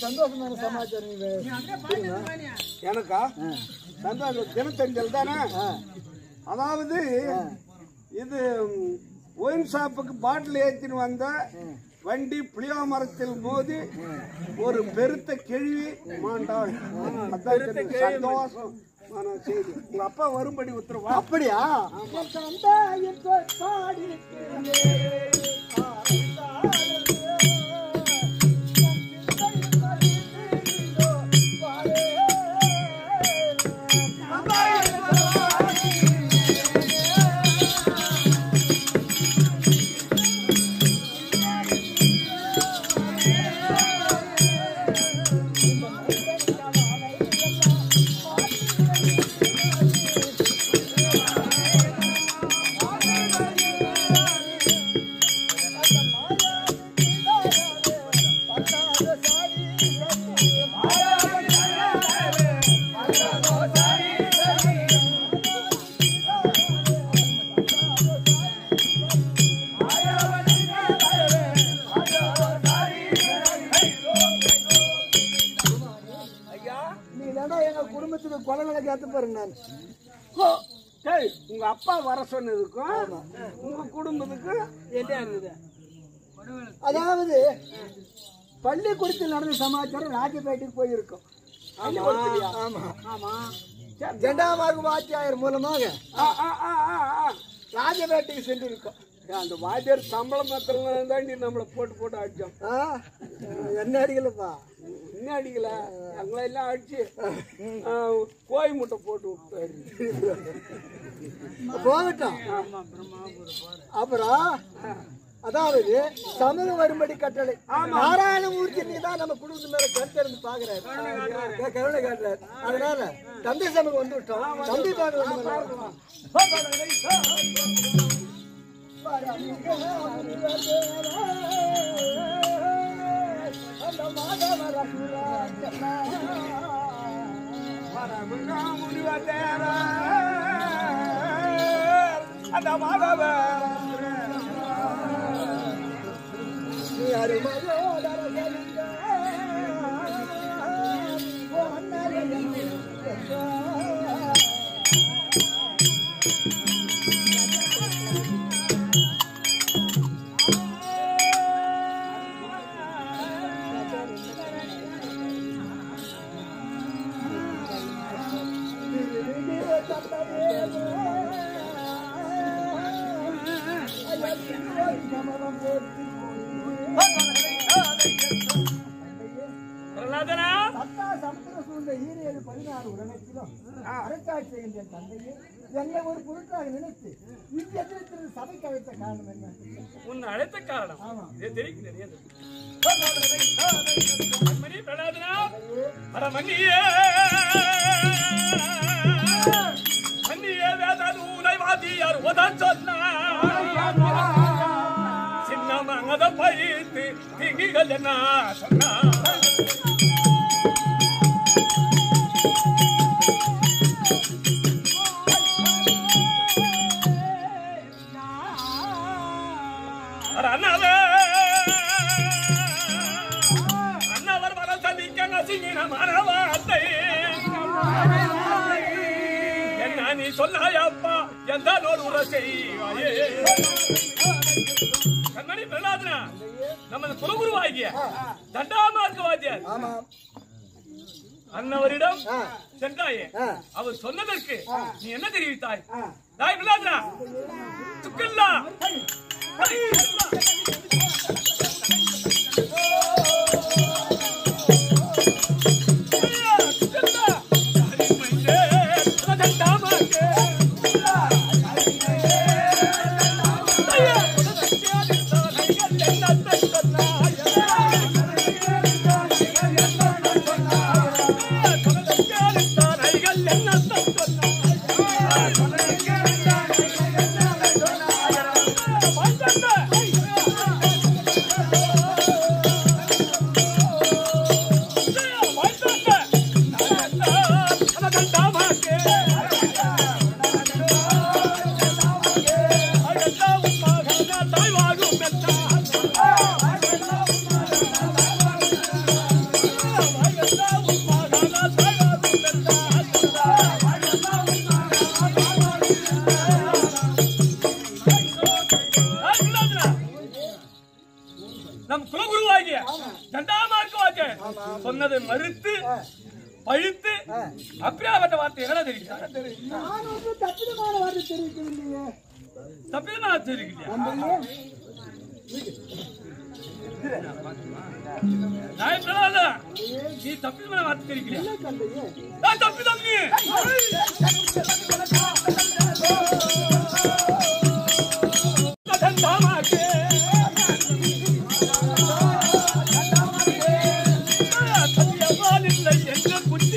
சந்தோஷமான சமாச்சாரம் இது. எனக்கா சந்தோஷம் தினத்தஞ்சல் தானே அதாவது இது ஒயின் ஷாப்புக்கு பாட்டில் ஏற்றின்னு வந்த வண்டி புளியா மரத்தில் மோதி ஒரு பெருத்த கிழவி மாண்டாள் அதான் தெரியும். சந்தோஷமான செய்தி உங்க அப்பா வரும்படி உத்தரவா அப்படியா நீ தானே எங்க குடும்பத்துக்கு கொலை நடக்க ஏத்து பாருங்க நான் ஹோ, டேய், உங்க அப்பா வர சொன்னதுக்கும் உங்க குடும்பத்துக்கு என்ன இருக்குது அதாவது பள்ளிக்கூடத்தில் நடந்த சமாச்சாரம் ராஜபேட்டைக்கு போயிருக்கோம் ஆமா ஆமா ஜெண்டாமார்க் வாத்தியாயர் மூலமாக ஆ, ஆ, ஆ, ஆ, ஆ. ராஜபேட்டைக்கு சென்று இருக்கோம் ஏன், அந்த வாத்தியார் சம்பளம் மாத்திரம் தாண்டி நம்மளை போட்டு போட்டு அடிச்சோம் ஆ, என்ன அடிக்கலப்பா இன்னும் அடிக்கல எங்களை எல்லாம் அடிச்சு ஆ, கோழி முட்டை போட்டு விட்டாரு போகட்டும் அப்புறம் அதாவது சமூக வரும்படி கட்டளை நாராயணமூர்த்தி நீ தான் நம்ம குடும்பத்து மேல கருத்தறிந்து பாக்குறாரு கருணை காட்டுறாரு அதனால தந்தை சமூகம் வந்து விட்டோம் தந்தை பார்க்க அந்த மாதவ நீ அருமையோ பிரகலாதனா சத்தா சமுத்திர சூழ்ந்த ஈரேழு பதினாறு உலகத்திலும் அரசாட்சி செய்கின்ற தந்தையை என்னை ஒரு பொருட்டாக நினைத்து இவ்வியத்திலிருந்து சபைக்கு அழைத்த காரணம் என்ன உன் அழைத்த காரணம் ஆமா. இது தெரியும் தெரியாது மணி பிரகலாதனா அட மன்னியே மன்னியே வேதூரை வாதியார் உதன் சொன்னார் சின்ன மங்கத பழித்து திங்கிகள் என்ன சொன்னார் அட அண்ணாவே அண்ணவர் வர சந்திக்க நசிங்கின மனவாத்தை என்ன நீ சொல்லாயப்பா எந்த ஒரு உரை செய்வாயே கண்மணி பிரலாதனா நமது குலகுருவாகிய தண்டாமார்க்க வாத்தியார் ஆமா அன்னவரிடம் ஆ. சென்றாயே ஆ. அவர் சொன்னதற்கு நீ என்ன தெரிவித்தாய் தாய் பிரலாதனா துக்கல்லா நம் குலகுருவாகிய தண்டாமார்க்கவாகிய சொன்னதை மறுத்து பழித்து அப்படியாப்பட்ட வார்த்தை என்ன தெரிவித்தார் நான் ஒன்றும் தப்பிதமான வார்த்தை தெரிவிக்கவில்லையே தப்பிதான் நான் தெரிவிக்கலையா நான் சொல்லல நீ தப்பிதான் வார்த்தை தெரிவிக்கலையா தந்தையே நான் தப்பி தம்பி தண்டாமாக்கே சத்தியவான் இல்லை என்ற குட்டி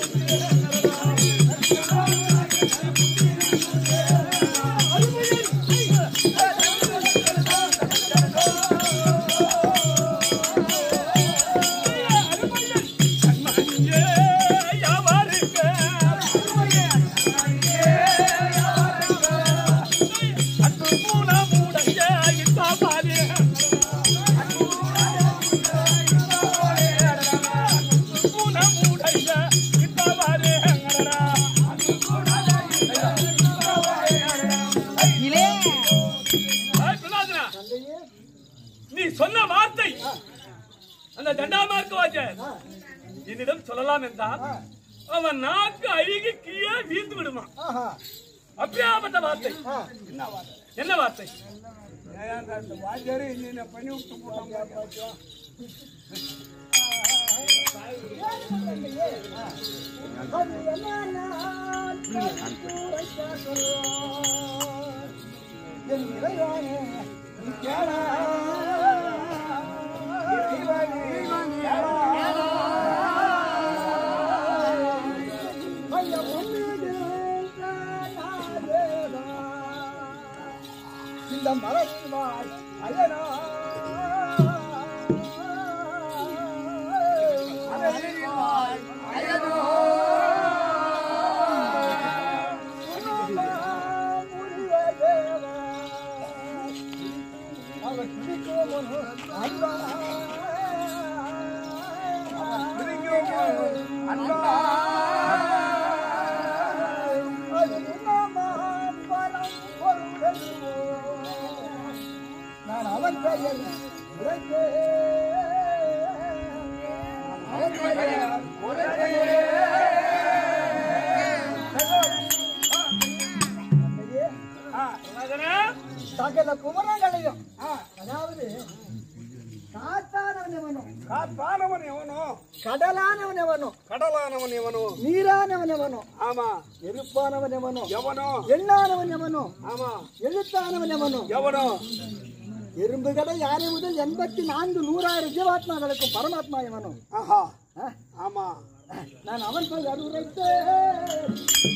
கண்மணியே யாவாருக்கு அன்பு பூனா மூடைய இத்தாபாலே பூனா மூடைய இத்தாபாலே சொல்லாதுனா தந்தையே நீ சொன்ன வார்த்தை அந்த தண்டாமார்க்கு வாச்ச என்னிடம் சொல்லலாம் என்றால் அவன் நாக்கு அழுகி கீழே வீழ்ந்து விடுமா ஆஹா அப்படியாப்பட்ட வார்த்தை ஆ என்ன வார்த்தை ஏன்டா இந்த வாத்தியாரு என்னென்ன பண்ணி விட்டு போட்டாங்க அது என்ன நான் கட்டுரைக்க சொல்வார். என் இறைவனே, நீ கேளா. ஐயா, ஒன்றுகின்ற நாயேதா. இந்த மலையின் வாய் அயனா மலையின் வாய் அயனோ அவர் பிடிக்கும் அன்பா அன்பா அது இல்லாம பலம் பொருளோ நான் அவன் பெயர் உரைத்தேன். அவன் பெயர் உரைத்தேன். தந்தையே, சொல்லாதனா? சகல குமரங்களையும் அதாவது காத்தானவன் எவனோ காத்தானவன் எவனோ கடலானவன் எவனோ கடலானவன் எவனோ நீரானவன் எவனோ ஆமா நெருப்பானவன் எவனோ எவனோ எண்ணானவன் எவனோ ஆமா எழுத்தானவன் எவனோ எவனோ எறும்புகளை யாரை முதல் எண்பத்தி நான்கு நூறாயிரம் ஜீவாத்மாக்களுக்கும் பரமாத்மா எவனோ ஆஹா ஆ? ஆமா நான் அவன் பெயர் உரைத்தேன்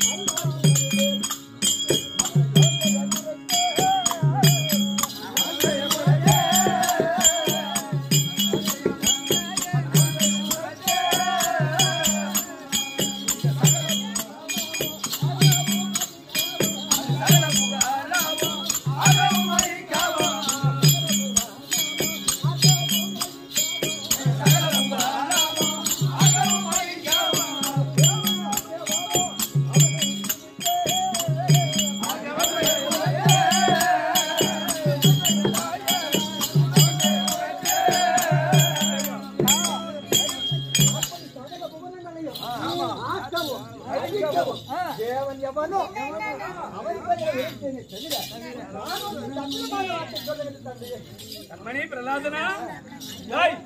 சகல புவனங்களையும் ஆக்கவும், அழிக்கவும் தேவன் எவனோ அவன் பெயரை உரைத்தேனே தவிர நான் ஒரு தந்திரமான வார்த்தை சொல்லவில்லை தந்தையே. கண்மணி பிரலாதனா டேய்,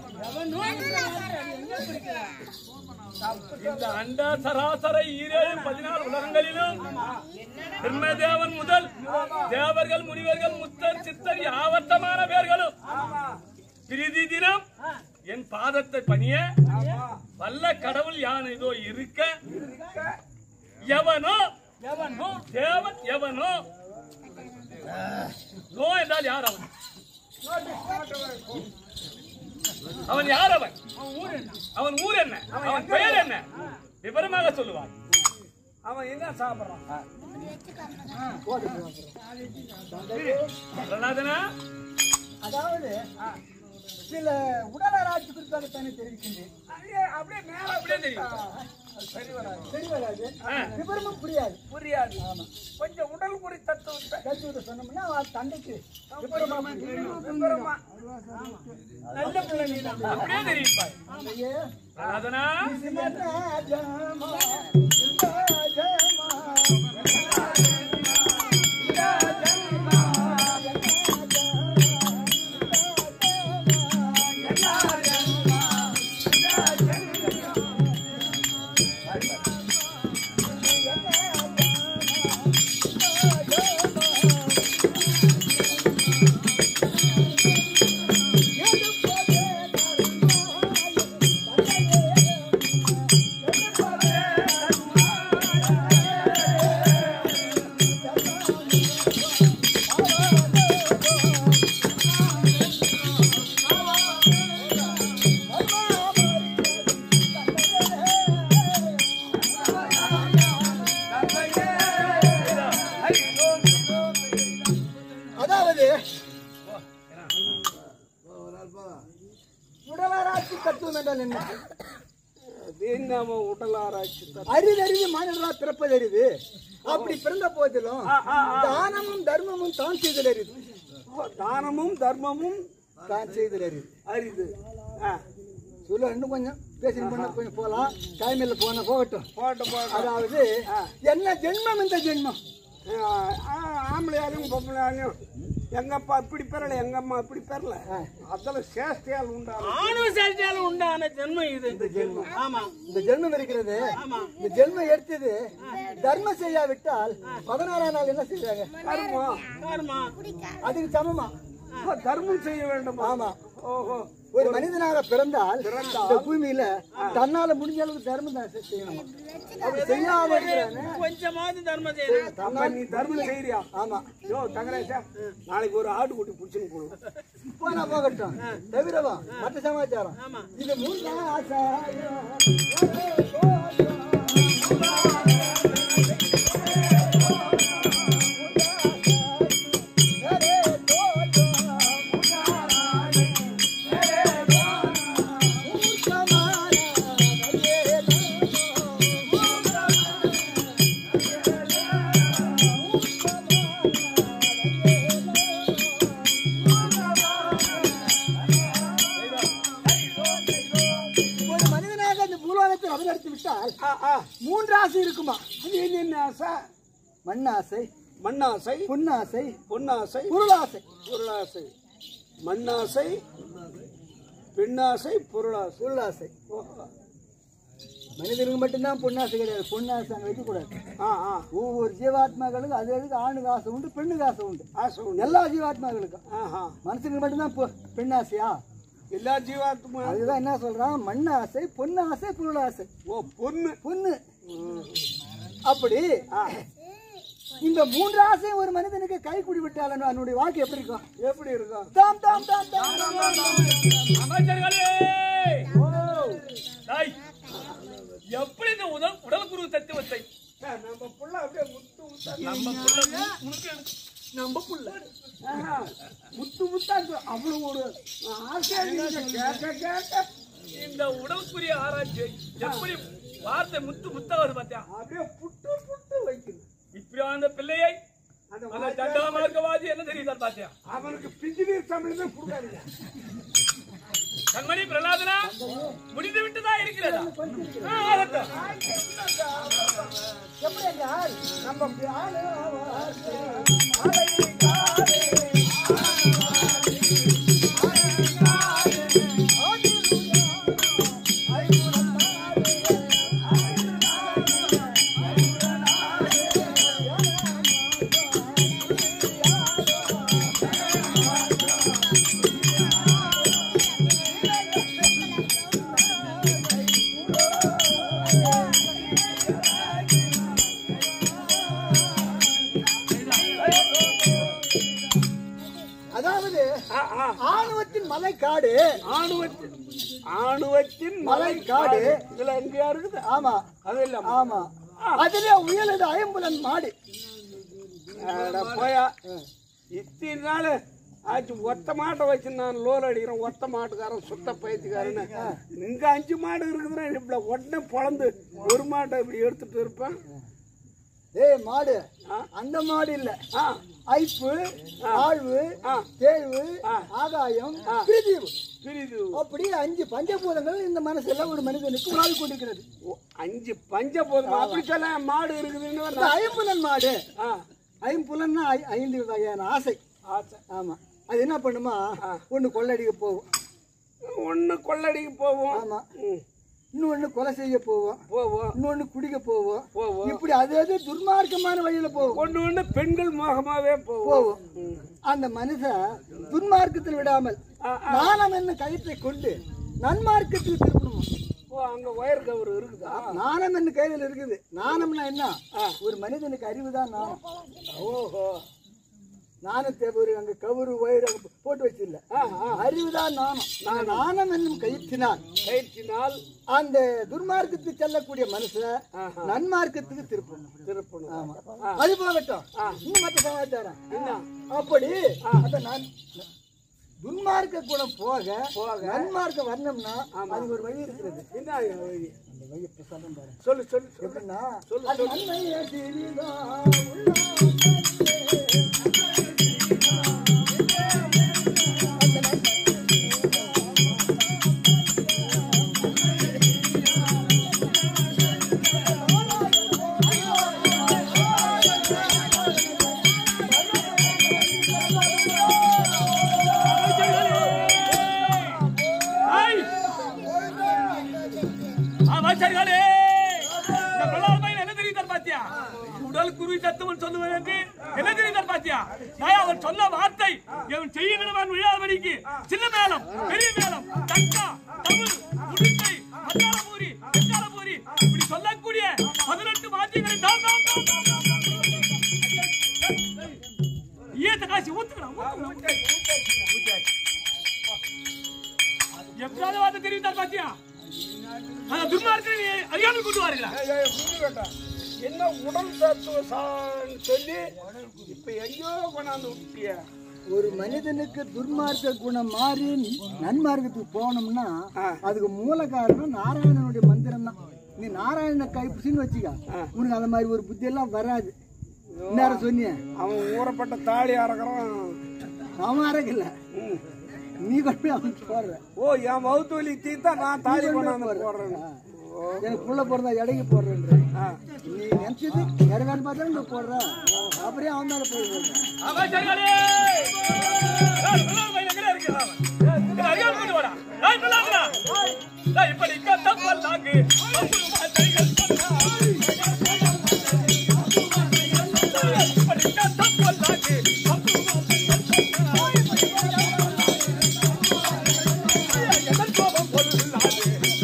இந்த அண்ட சராசர ஈரேழு பதினாறு உலகங்களிலும் பிரம்மதேவன் முதல் தேவர்கள் முனிவர்கள் முத்தர் சித்தர் யாவர்த்தமான பேர்களும் பிரதி தினம் என் பாதத்தை பணிய வல்ல கடவுள் யான் இதோ இருக்க எவனோ எவனோ தேவன் எவனோ நோ என்றால் யார் அவன் அவன் யார் அவன் அவன் ஊர் என்ன அவன் பெயர் என்ன விவரமாக சொல்லுவார் அவன் என்ன சாப்பிடுறான் பிரலாதனா அதாவது சில உடல் ஆராய்ச்சி குறிப்பாக தானே தெரிவிக்கின்றேன் அப்படியே அப்படியே மேல அப்படியே தெரியும் அது சரி வராது சரி வராது ஆ. விவரமும் புரியாது புரியாது கொஞ்சம் உடல் குறி தத்துவத்தை கட்சி விட்டு சொன்னோம்னா அவன் தண்டைக்கு விபரமா புரியும். விவரமா நல்ல பிள்ளை நீதான். அப்படியே தெரியுப்பா ஐயே, அதனா ராஜமா, ராஜமா, அதாவது உடலாராய்ச்சி தத்துவம் என்றால் என்ன அது நாம உடல் ஆராய்ச்சி தத்துவம். அரிதறிவு மாநிலா பிறப்பதறிவு அப்படி பிறந்த போதிலும் ஆ, ஆ, ஆ. தானமும் தர்மமும் தான் செய்தல் அறிவு தானமும் தர்மமும் தான் செய்தல் அறிவு அரிது ஆ, சொல்ல இன்னும் கொஞ்சம் பேசிட்டு பண்ண கொஞ்சம் போலாம் டைம் இல்லை போன போகட்டும் போட்டு போட்டு அதாவது என்ன ஜென்மம் இந்த ஜென்மம் ஆ, ஆ, ஆம்பளையாலையும் பொம்பளையாலையும் எங்க அப்பா இப்படி பெறல எங்க அம்மா இப்படி பெறல அதுல சேஷ்டையால் உண்டான ஆணவ சேர்த்தியால உண்டான ஜென்மம் இது ஆமா இந்த ஜென்மம் இருக்கிறது இந்த ஜென்மம் எடுத்தது தர்மம் செய்யாவிட்டால் பதினாறாம் நாள் என்ன செய்வாங்க கர்மம் பாருமா அதுக்கு சமமா ஓ, தர்மம் செய்ய வேண்டுமா ஆமா ஓஹோ ஒரு மனிதனாக பிறந்தால் இந்த பூமியில தன்னால முடிஞ்ச அளவுக்கு தர்மம் தான் செய்யணும் அப்படி செய்யாம இருக்கிறானே கொஞ்சமாவது தர்மம் செய்யணும் அப்ப நீ தர்மம் செய்யறியா ஆமா யோ தங்கரேசா நாளைக்கு ஒரு ஆடு குட்டி புடிச்சுன்னு போடும் போனா போகட்டும் தவிரவா மற்ற சமாச்சாரம் ஆமா. இது மூணு ஆசை ஒரு மனிதனாக அந்த பூலோகத்தில் அவதரித்து விட்டால் ஆ, ஆ. மூன்று ஆசை இருக்குமா அது என்ன ஆசை மண்ணாசை மண்ணாசை பொன்னாசை பொன்னாசை பொருளாசை பொருளாசை மண்ணாசை பெண்ணாசை பொருளாசை பொருளாசை ஓஹோ. மனிதனுக்கு மட்டும்தான் பொன்னாசை கிடையாது பொன்னாசை அங்கே வைக்கக்கூடாது ஆ ஆ ஒவ்வொரு ஜீவாத்மாக்களுக்கும் அது அதுக்கு ஆணுக்கு ஆசை உண்டு பெண்ணுக்கு ஆசை உண்டு ஆசை உண்டு எல்லா ஜீவாத்மாக்களுக்கும் ஆஹா மனுஷனுக்கு மட்டும்தான் பொ- பெண்ணாசையா எல்லா ஜீவாத்மா அதுதான் என்ன சொல்றான் மண்ணாசை பொன்னாசை பொருளாசை ஓ பொண்ணு பொண்ணு அப்படி இந்த மூன்று ஆசை ஒரு மனிதனுக்கு கை குடி விட்டால் அதனுடைய வாழ்க்கை எப்படி இருக்கும் எப்படி இருக்கும் தாம் தாம் தாம் தாம் தாம் தாம் தாம். அமைச்சர்களே டேய், எப்படி இந்த உடல் உடல் குரு தத்துவத்தை சார், நம்ம புள்ள அப்படியே முத்து முத்தா நம்ம புள்ள உனக்கு நம்ம புள்ள ஆஹா, முத்து முத்தா இருக்கு. அவ்வளவு ஒரு ஆசையா இருக்கு. கேட்க கேட்க இந்த உடலுக்குரிய ஆராய்ச்சி எப்படி வார்த்தை முத்து முத்த வருது பாத்தியா அப்படியே புட்டு புட்டு வைக்குது இப்படி அந்த பிள்ளையை அந்த அந்த தண்டா மார்க்கவாதி என்ன தெரியுதா பாத்தியா அவனுக்கு பிஞ்சு நீர் தமிழ் தான் கொடுக்காதீங்க கண்மணி பிரலாதனா முடிந்து விட்டுதான் இருக்கிறதா ஆ, ஆகட்டும். எப்படி என்றால் நம்ம பிராண அதாவது ஆ, ஆ. ஆணவத்தின் மலை காடு ஆணுவத்தின் ஆணுவத்தின் மலை காடு. இதுல எங்கேயா இருக்குது ஆமா அது இல்ல ஆமா அதிலே உயலது ஐம்புலன் மாடு அட போயா இத்தனை நாள் ஆச்சு ஒத்த மாட்டை வச்சு நான் லோல் அடிக்கிறேன் ஒத்த மாட்டுக்காரன் சுத்த பயிற்சிக்காரன்னு இங்க அஞ்சு மாடு இருக்குதுன்னா இப்படி உடனே பொழந்து ஒரு மாட்டை இப்படி எடுத்துட்டு இருப்பேன் ஏய் மாடு அந்த மாடு இல்ல ஆ ஐப்பு ஆழ்வு ஆ. தேழ்வு ஆகாயம் பிரிதிவு பிரிது அப்படி அஞ்சு பஞ்சபூதங்கள் இந்த மனசுல ஒரு மனிதனுக்கு உலாவி கொண்டிருக்கிறது ஓ, அஞ்சு பஞ்ச போதும் அப்படி சொல்ல மாடு இருக்குதுன்னு இந்த வருதா? ஐம்புலன் மாடு ஆ ஐம்புலன்னா ஐ- ஐந்து வகையான ஆசை ஆச்சா ஆமா அது என்ன பண்ணுமா ஒண்ணு கொள்ளடிக்க போகும் ஒண்ணு கொள்ளடிக்கு போவோம் ஆமா ம், இன்னொன்னு கொலை செய்ய போவோம் போவோம் இன்னொன்னு குடிக்க போவோம் போவோம் இப்படி அது அது துர்மார்க்கமான வழியில போகும் ஒண்ணு ஒண்ணு பெண்கள் மோகமாவே போவோம் போகும் அந்த மனுஷன் துன்மார்க்கத்தில் விடாமல் ஆ, நாணம் என்ன கயிற்றை கொண்டு நன்மார்க்கத்தில் திருப்பணுமா ஓ அங்க ஒயர் கவர் இருக்குதா நாணம் என்ன கையில் இருக்குது நாணம்னா என்ன ஒரு மனிதனுக்கு அறிவு தான் நாணம் ஓஹோ நாணத்தை ஒரு அங்க கவுரு ஒயர் அங்க போட்டு வச்சில்ல அறிவு தான் நாணம் அந்த நாணம் என்னும் கயிற்றினால் கயிற்றினால் அந்த துர்மார்க்கத்துக்கு செல்லக்கூடிய மனுஷன் நன்மார்க்கத்துக்கு திருப்பணும் திருப்பணும் ஆமா அது போகட்டும் இன்னும் மற்ற சமாச்சாரம் என்ன அப்படி அந்த நான் துன்மார்க்க குணம் போக போக நன்மார்க்க வரணும்னா அதுக்கு ஒரு வழி இருக்கிறது என்ன வழி? அந்த வழி இப்ப சொல்றேன் பாரு சொல்லு சொல்லு சொல்லு எப்படின்னா சொல்லு, அது நன்மையே சிறிதா உள்ளாமலே. அந்த நன்மை ஐய்! அமைச்சர்களே இந்த பிரலாபையில் என்ன தெரியுதார் பாத்தியா உடல் குருவி தத்துவம் சொல்லுவது என்று என்ன தெரியுதார் பாத்தியா நான் அவர் சொன்ன வார்த்தை இவன் செய்ய நிலவான் விழாவடிக்கு சின்ன மேளம் பெரிய மேளம் தக்கா தமிழ் உடுக்கை மத்தாளபூரி வெங்காளபூரி இப்படி சொல்லக்கூடிய பதினெட்டு வாத்தியங்களை தான் தான் தான் தான் தான் தான் தான். ஈயத்தை காசி ஊத்துக்கலாம் ஊத்துக்கலாம் எப்படியாவது வார்த்தை தெரிவித்தார் பாத்தியா அந்த துர்மார்க்கனை அறியாமல் கொண்டு வாருங்களா ஏய், ஏய், புரிஞ்சு கேட்டா. என்ன உடல் தத்துவ சான்னு சொல்லி இப்ப எங்கேயோ கொண்டாந்து விட்டிய ஒரு மனிதனுக்கு துர்மார்க்க குணம் மாறி நன்மார்க்கத்துக்கு போனோம்னா அதுக்கு மூல காரணம் நாராயணனுடைய மந்திரம் தான் நீ நாராயண கைப்பிடிச்சின்னு வச்சுக்க உனக்கு அந்த மாதிரி ஒரு புத்தி எல்லாம் வராது நேரம் சொன்னிய அவன் ஊறப்பட்ட தாலி அறக்கிறான் அவன் அறக்கல நீ கொண்டு போய் அவனுக்கு போடுற ஓ என் வவுத்து வலி தீத்தா நான் தாலி கொண்டாந்து போடுறேன் எனக்கு புள்ள போடுறதா எடைக்கு போடுறேன்ற நீ நினைச்சது இறங்கான்னு பார்த்தா நீ போடுற அப்படியே அவன் மேல போயிடுற அமைச்சர்களே ஏய், பிரலாபையில் எங்கடா இருக்கிறான் அவன்? இதை அறியாமல் கொண்டு வாடா. ஏய், பிரலாபனா. ஏய், இப்படி கத்தம் பல்லாக்கு, அம்புரு வார்த்தைகள் சொன்னாய். ஏய், இப்படி கத்தம் பல்லாக்கு, அம்புரு வார்த்தைகள் சொன்னாய். ஏய், எதன் கோபம் கொள்ளாது.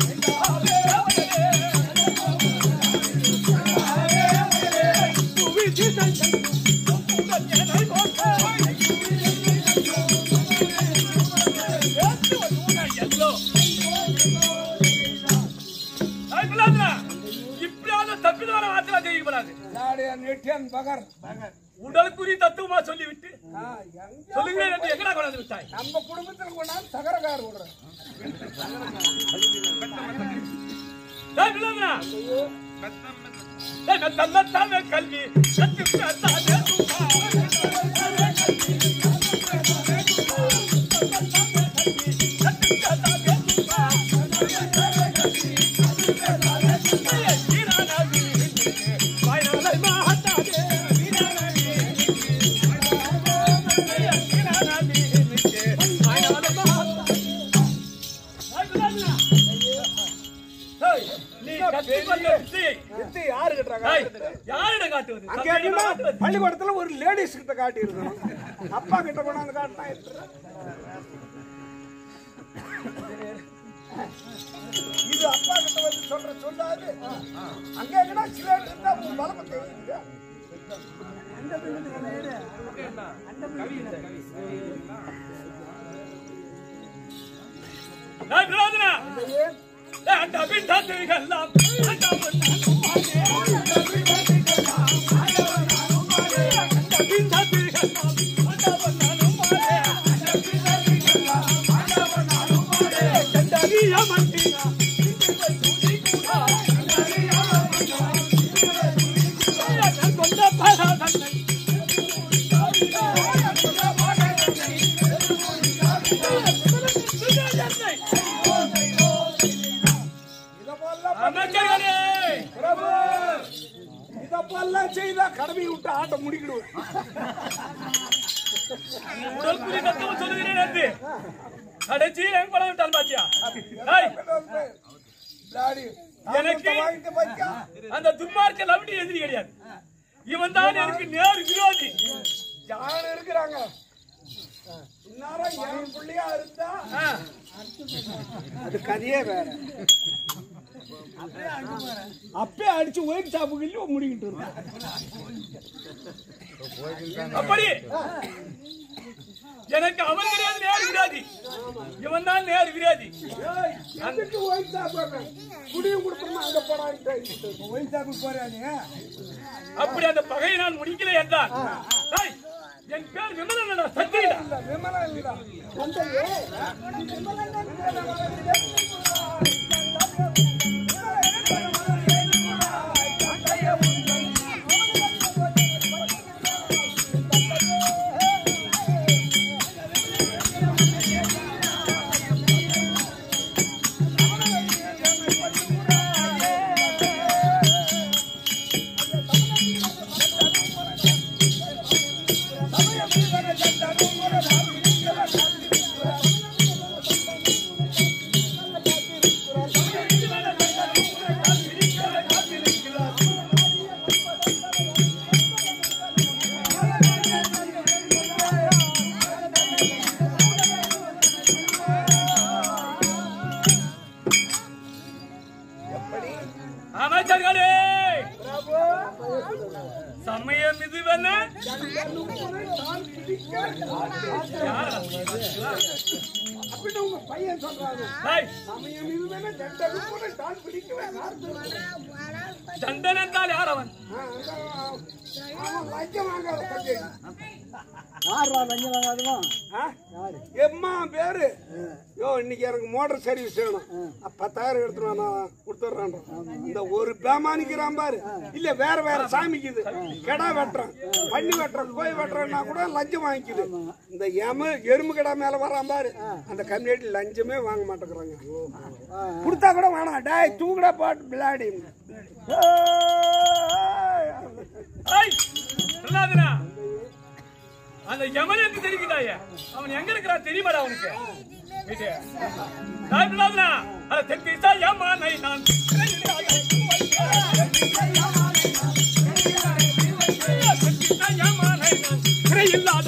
தப்பிதமான வார்த்தை செய்யப்படாது நாடைய நெட்டியன் பகர் உடலுக்குறி தத்துவமா சொல்லிவிட்டு ஆ, எங்க சொல்லுங்க என்று எங்கடா கொண்டாந்து விட்டாய் நம்ம குடும்பத்துல கொண்டாந்து சகரகார் விடுறேன் ஏய், வில்லாதா? ஏய், மெத்த மெத்தான கல்வி கத்து மெத்தான சுகா. நீ கற்றுக்கொண்ட வித்தையை வித்து யாரு கிட்டாங்க ஏய், யாரிடம் காட்டுவது அங்க என்னன்னா பள்ளிக்கூடத்துல ஒரு லேடிஸ் கிட்ட காட்டி இருக்கணும் அப்பா கிட்ட கொண்டாந்து காட்டினா எப்படி? இது அப்பா கிட்ட வந்து சொல்ற சொல்லாது அங்க எங்கன்னா சில இருந்தா உன் பலமை தெரியுங்க ஏய், விரோதனா. ஏய், அந்த அபிண்டாத்துகள்லாம் அந்த அபிண்டாத்துகள்லாம் அந்த அபிண்டாத்துகள்லாம் அந்த அபிண்டாத்துகள்லாம் கொண்ட பாராதன்னை அமைச்சர்களே பிரபு இதப்பெல்லாம் செய்தா கடமை விட்டு ஆட்டம் முடிக்கிடுவேன் உடல் புலி தத்துவம் சொல்லுகிறேன் என்று கடைசியில் எங்க படம் விட்டால் பாத்தியா ஏய், டாடி எனக்கு வாங்கிட்டு வைக்கா அந்த துன்மார்க்க லவ்டி எதிரி கிடையாது இவன் தான் எனக்கு நேர் விரோதி யார் இருக்கிறாங்க இந்நேரம் என் பிள்ளையா இருந்தா ஆ, அது கதையே வேற அப்பே அடிச்சு ஒயிட் ஷாப்புக்கு முடிக்கிட்டு இருக்கேன் அப்படி எனக்கு அவன் கிடையாது நேர் விரோதி இவன் தான் நேர் விரோதி எதுக்கு ஒயிட் ஷாப் குடியும் கொடுத்தோம்னா அங்க போடான்ட்டு ஒயிட் ஷாப்புக்கு போறானே அப்படி அந்த பகையை நான் முடிக்கல என்றால் ஏய், என் பேர் விமலன் சத்தியிடா இல்ல விமலா இல்ல அமைச்சர்களே சமயம் இது வேணா அப்படின்னு உங்க பையன் சொல்றாங்க ஏய், சமயம் இதுதானே ஜெண்டருக்கு கூட தான் பிடிக்கவே சண்டன் என்றால் யார் அவன் அவன் லஞ்சம் வாங்காத கட்டி யாரா லஞ்சம் வாங்காதவன் எம்மா பேரு யோ இன்னைக்கு எனக்கு மோட்டார் சர்வீஸ் வேணும் அ, பத்தாயிரம் எடுத்துட்டு வா, நான் கொடுத்துட்றேன் இந்த ஒரு பேமானிக்கிறான் பாரு இல்ல வேற வேற சாமிக்குது கெடா வெட்டுறான் பண்ணி வெட்டுறான் கோய் வெட்டுறான்னா கூட லஞ்சம் வாங்கிக்குது இந்த எம எறும்பு கடா மேல வரான் பாரு அந்த கம்யூனிட்டி லஞ்சமே வாங்க மாட்டேங்கிறாங்க கொடுத்தா கூட வேணாம் டேய் தூக்குடா பாட்டு பிளாடி ஏய், பிரகலாதனா, அந்த யமன் என்று தெரிவிக்கிறாய அவன் எங்க இருக்கிறான் தெரியுமாடா அவனுக்கு வீட்டு. டேய் பிரகலாதனா, அந்த தென் திசை யமனை நான் தென் திசை யமனை நான் சிறையில்லாத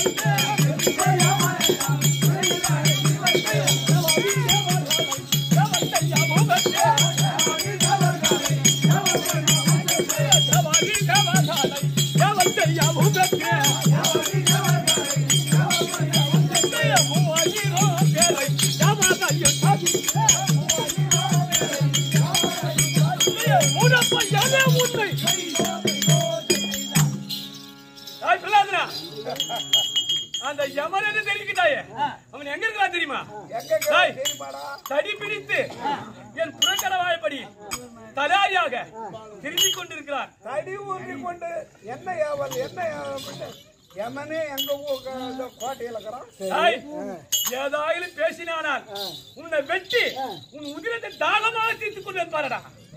அந்த யமன் தெரிவிக்கிட்டாயே அவன் எங்க இருக்கான் தெரியுமா டேய், தடி பிடித்து என் புறக்கடவாயப்படி தலாரியாக திரும்பிக் கொண்டிருக்கிறான் தடி ஊன்றி கொண்டு என்ன ஏவல் என்ன ஏவல் எமனே எங்க ஊ- க- இந்த கோட்டையில இருக்கிறான் டேய், ஏதாயிலும் பேசினானால் உன்னை வெட்டி உன் உதிரத்தை தாகமாக தீர்த்துக் கொண்டு இருப்பாரடா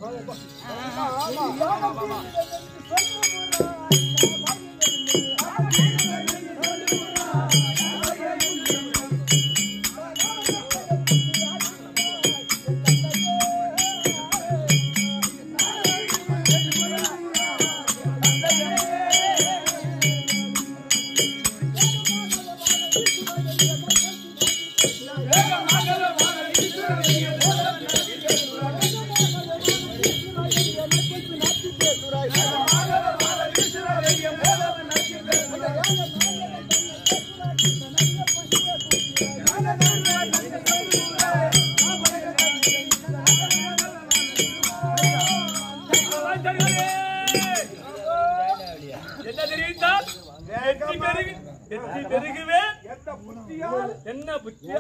என்ன தெரிவித்தால் வெற்றி பெருகு வெற்றி பெருகுவே எந்த புத்தியால் என்ன புத்தியா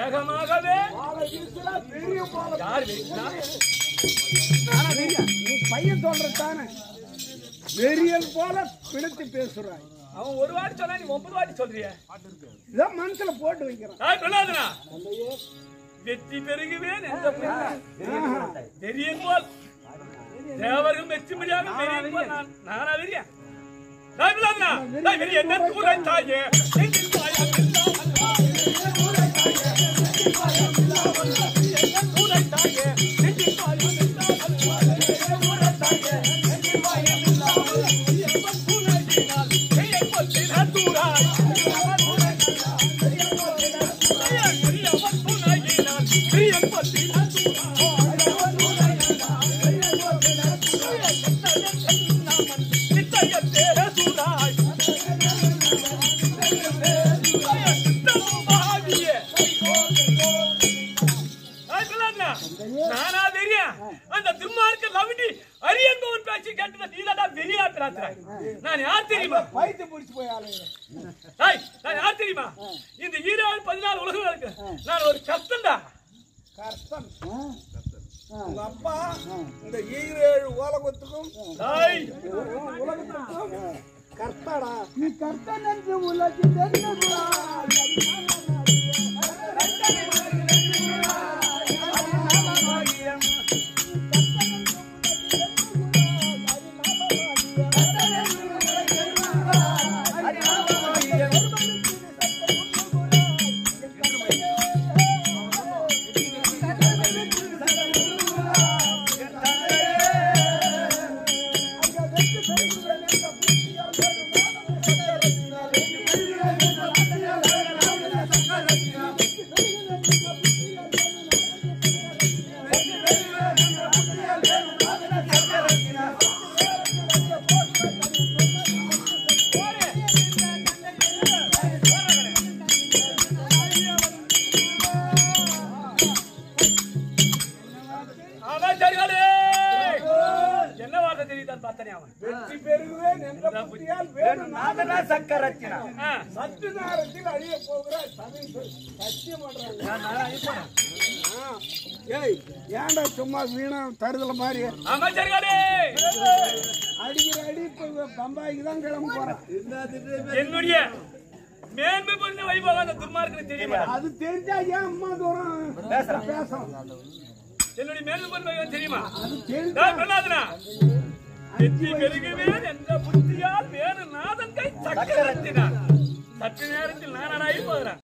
வேகமாகவே பால வீசுனா பெரிய பால யார் வீசினா பையன் சொல்றது தானே வெறியல் போல பிடித்து பேசுறாய் அவன் ஒரு வாட்டி சொன்னா நீ ஒன்பது வாட்டி சொல்றிய இதான் மனசுல போட்டு வைக்கிறான் தாய் பிரலாதனா வெற்றி பெருகுவேன் எந்த வெறியன் போல் தேவர்கள் வெற்றி முடியாம வெறியன் போல் நான் நானா வெறியா தாய் பிரலாதனா தாய் வெறி என்ன கூரை தாயே நெஞ்சில் தாயா கூரை தாயே நெஞ்சில் தாயா நானா வெறியா அந்த திருமார்க்க லவிட்டி அரியன்பவன் பேச்சு கேட்டத நீதாடா வெறியா பிராத்துறாய் நான் யார் தெரியுமா பைத்து பிடிச்சு போய் ஆளுங்க டேய், நான் யார் தெரியுமா இந்த ஈராறு பதினாலு உலகம் இருக்கு நான் ஒரு கஷ்டம்டா கர்த்தன் உங்க அப்பா இந்த ஈரேழு உலகத்துக்கும் டேய், உலகத்துக்கும் கர்த்தாடா நீ கர்த்தன் என்று உலகில் தெரிந்தவா? அமைச்சர்களே! என்ன வார்த்தை தெரியுதான்னு பார்த்தனே அவன் வெற்றி பெறுவேன் என்ற புத்தியால் வேறு நாதனா சக்கரத்தினா ஆ, சத்து நேரத்தில் அழிய போகிற சதை சத்தியம் பண்றாங்க ஆ. ஏய் ஏன்டா சும்மா வீணா தருதல மாதிரி அமைச்சர்களே அடிக்கிற அடி இப்ப பம்பாய்க்கு தான் கிளம்ப போறேன் என்னுடைய மேன்மை பொருந்த வைபவம் அந்த துர்மார்க்கு தெரியுமா அது தெரிஞ்சா ஏன் அம்மா தூரம் பேசுறோம் என்னுடைய மேன்மை பொருந்த வைபவம் தெரியுமா அது தெரிஞ்சா டேய், பிரகலாதனா, வெற்றி பெருகுவேன் என்ற புத்தியால் வேறு நாதன் கை சக்கரத்தினார் சற்று நேரத்தில் நானாடாகி போகிறேன்